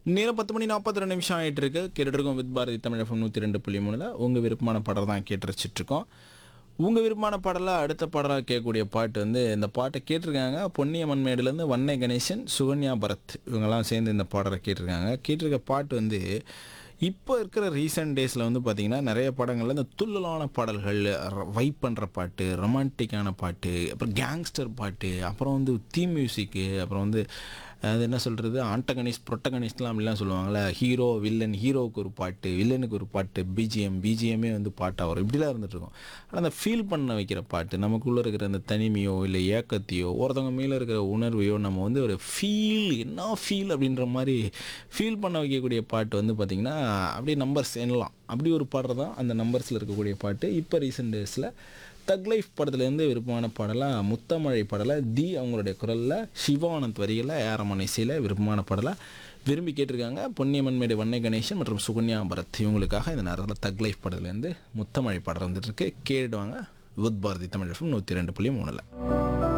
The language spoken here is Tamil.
நேரம் பத்து மணி நாற்பத்தி ரெண்டு நிமிஷம் ஆகிட்டு இருக்கு கேட்டுட்டு இருக்கோம் வித் பாரதி தமிழ் எஃப்எம் நூற்றி ரெண்டு புள்ளி மூணில் உங்கள் விருப்பமான பாடல் தான் கேட்டு ரசிச்சிட்டு இருக்கோம் உங்கள் விருப்பமான பாடலாக அடுத்த பாடலாக கேட்கக்கூடிய பாட்டு வந்து இந்த பாட்டை கேட்டிருக்காங்க பொன்னியம்மன் மேடுலேருந்து வன்னை கணேசன் சுகன்யா பரத் இவங்கெல்லாம் சேர்ந்து இந்த பாடலை கேட்டிருக்காங்க கேட்டிருக்க பாட்டு வந்து இப்போ இருக்கிற ரீசெண்ட் டேஸில் வந்து பார்த்திங்கன்னா நிறைய படங்களில் இந்த துள்ளலான பாடல்கள் வைப் பண்ணுற பாட்டு ரொமான்டிக்கான பாட்டு அப்புறம் கேங்ஸ்டர் பாட்டு அப்புறம் வந்து தீம் மியூசிக்கு அப்புறம் வந்து அது என்ன சொல்கிறது ஆண்டகனிஸ்ட் ப்ரொட்டகனிஸ்ட்லாம் அப்படிலாம் சொல்லுவாங்கள்ல ஹீரோ வில்லன் ஹீரோவுக்கு ஒரு பாட்டு வில்லனுக்கு ஒரு பாட்டு பிஜிஎம் பிஜிஎம்மே வந்து பாட்டாக வரும் இப்படிலாம் இருந்துகிட்ருக்கும் ஆனால் அந்த ஃபீல் பண்ண வைக்கிற பாட்டு நமக்குள்ளே இருக்கிற அந்த தனிமையோ இல்லை ஏக்கத்தையோ ஒருத்தவங்க மேலே இருக்கிற உணர்வையோ நம்ம வந்து ஒரு ஃபீல் என்ன ஃபீல் அப்படின்ற மாதிரி ஃபீல் பண்ண வைக்கக்கூடிய பாட்டு வந்து பார்த்திங்கன்னா அப்படியே நம்பர்ஸ் எண்ணலாம் அப்படி ஒரு பாடுறது தான் அந்த நம்பர்ஸில் இருக்கக்கூடிய பாட்டு இப்போ ரீசெண்ட் டேஸில் தக் லைஃப் படத்துலேருந்து விருப்பமான பாடலாக முத்தமழை பாடலை தி அவங்களுடைய குரலில் சிவானந்த் வரிகளில் ஏரமன் இசையில் விருப்பமான பாடலாக விரும்பி கேட்டிருக்காங்க பொன்னியம்மன் மேடு வன்னை கணேசன் மற்றும் சுகன்யா பரத் இவங்களுக்காக இந்த நேரத்தில் தக் லைஃப் படத்துலேருந்து முத்தமழை பாடல் வந்துட்டு இருக்கு கேட்டுடுவாங்க வித் பாரதி தமிழ் எஃப்எம் நூற்றி ரெண்டு புள்ளி மூணில்